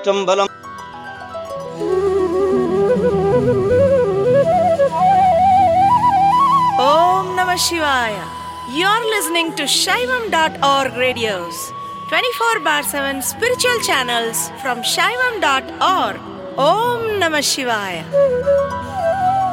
Thiruchitrambalam Om Namah Shivaya. You're listening to Shaivam.org radios, 24 bar 7 spiritual channels from Shaivam.org. Om Namah Shivaya.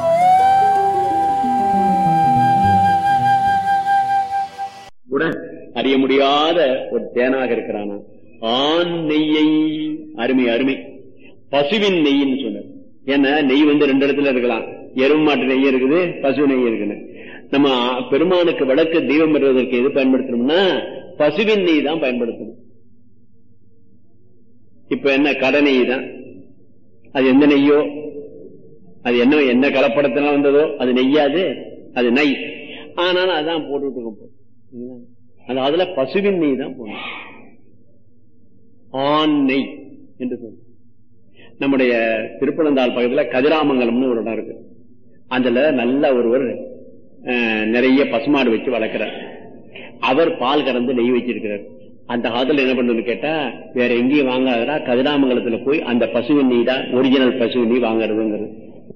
கூட அறிய முடியாத ஒரு தேனாக இருக்கிறானா ஆண் நெய்யை அருமை அருமை பசுவின் நெய்ன்னு சொன்னார் ஏன்னா நெய் வந்து ரெண்டு இடத்துல இருக்கலாம் எருமை மாட்டு நெய் இருக்குது பசு நெய் இருக்குது நம்ம பெருமானுக்கு விளக்கு தீபம் பெறுவதற்கு எது பயன்படுத்தணும்னா பசுவின் நெய் தான் பயன்படுத்தணும் இப்ப என்ன கடை நெய் தான் அது எந்த நெய்யோ அது என்ன என்ன கலப்படத்தினால வந்ததோ அது நெய்யாது அது நெய் ஆனாலும் அதான் போட்டுட்டு இருக்கோம் அது அதுல பசுவின் நெய் தான் போடணும் ஆண் நெய் என்று சொல்லு நம்முடைய திருப்பனந்தாள் பக்கத்துல கதிராமங்கலம்னு ஒரு இடம் இருக்கு அதுல நல்ல ஒருவர் அஹ், நிறைய பசுமாடு வச்சு வளர்க்கிறார் அவர் பால் கறந்து நெய் வச்சிருக்கிறார் அந்த காலத்துல என்ன பண்றது கேட்டா வேற எங்கேயும் வாங்காதடா கதிராமங்கலத்துல போய் அந்த பசுவின் நெய் தான் ஒரிஜினல் பசுவின் நெய் வாங்குறதுங்கிறது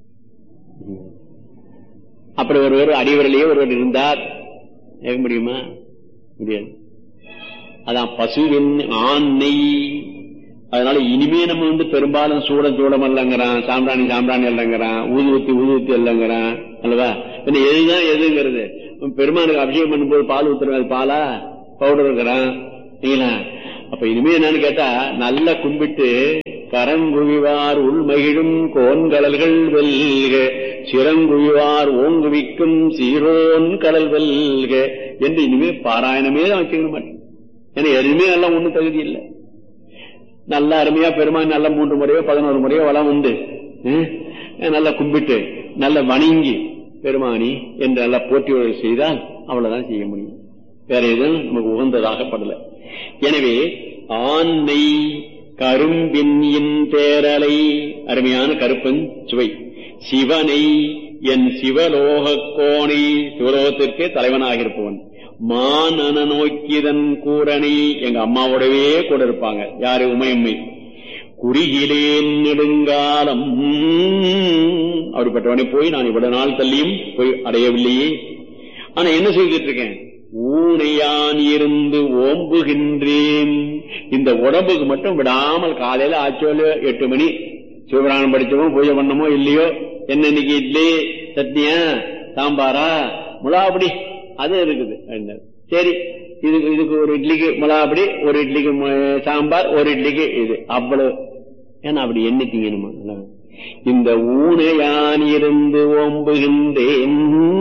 அப்படி ஒருவர் அடிவரிலேயே ஒருவர் இருந்தார் கேட்க முடியுமா முடியாது அதான் பசுவின் ஆண் நெய் அதனால இனிமே நம்ம வந்து பெரும்பாலும் சூடம் சூடம் இல்லைங்கிறான் சாம்பிராணி சாம்பிராணி இல்லைங்கிறான் ஊதுவத்தி ஊதுவத்தி இல்லைங்கிறான் அல்லவா பின்ன எதுதான் எதுங்கிறது பெருமானுக்கு அபிஷேகம் பண்ணும்போது பால் ஊத்துறது அது பாலா பவுடர் இருக்கிறான் இல்லைங்களா அப்ப இனிமே என்னன்னு கேட்டா நல்லா கும்பிட்டு கரங்குவிவார் உள்மகிழும் கோன்கடல்கள் வெல்க சிறங்குவிவார் ஓங்குவிக்கும் சீரோன் கடல் வெல்க என்று இனிமே பாராயணமே தான் வச்சுக்க மாட்டேன் ஏன்னா எதுவுமே எல்லாம் ஒண்ணும் தகுதி இல்லை நல்ல அருமையா பெருமான் நல்ல மூன்று முறையோ பதினோரு முறையோ வளம் உண்டு ஹம்? நல்லா கும்பிட்டு நல்ல வணங்கி பெருமானி என்று நல்லா போற்றி செய்தால் அவ்வளவுதான் செய்ய முடியும் வேற எதுவும் நமக்கு உகந்ததாகப்படல எனவே ஆண்மை கரும்பின் இன் தேரலை அருமையான கருப்பன் சுவை சிவனை என் சிவலோக கோணை சிவலோகத்திற்கே தலைவனாக இருப்பவன் மானன நோக்கிதன் கூரணி எங்க அம்மாவோடவே கூட இருப்பாங்க யாரு உமையம்மை குறுகிலேன் நெடுங்காலம் அப்படிப்பட்டவனை போய் நான் இவ்வளவு நாள் தள்ளியும் போய் அடையவில்லையே ஆனா என்ன செய்துட்டு இருக்கேன் ஊனையான் இருந்து ஓம்புகின்றேன் இந்த உடம்புக்கு மட்டும் விடாமல் காலையில ஆச்சோல எட்டு மணி சிவபிராணம் படிச்சோமோ பூஜை பண்ணமோ இல்லையோ என்ன இன்னைக்கு இட்லி சட்னியா சாம்பாரா முலாபடி அது இருக்குது அப்படின்னாரு. சரி இதுக்கு இதுக்கு ஒரு இட்லிக்கு முலாபடி ஒரு இட்லிக்கு மு- சாம்பார் ஒரு இட்லிக்கு இது அவ்வளவு ஏன்னா அப்படி எண்ணிட்டீங்கன்னு இந்த ஊனையான் இருந்து ஓம்புகின்றேன்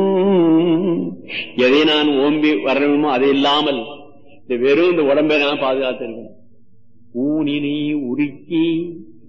எதை நான் ஓம்பி வரணுமோ அது இல்லாமல் இந்த வெறும் இந்த உடம்பை நான் பாதுகாத்திருக்கேன் ஊனினை உருக்கி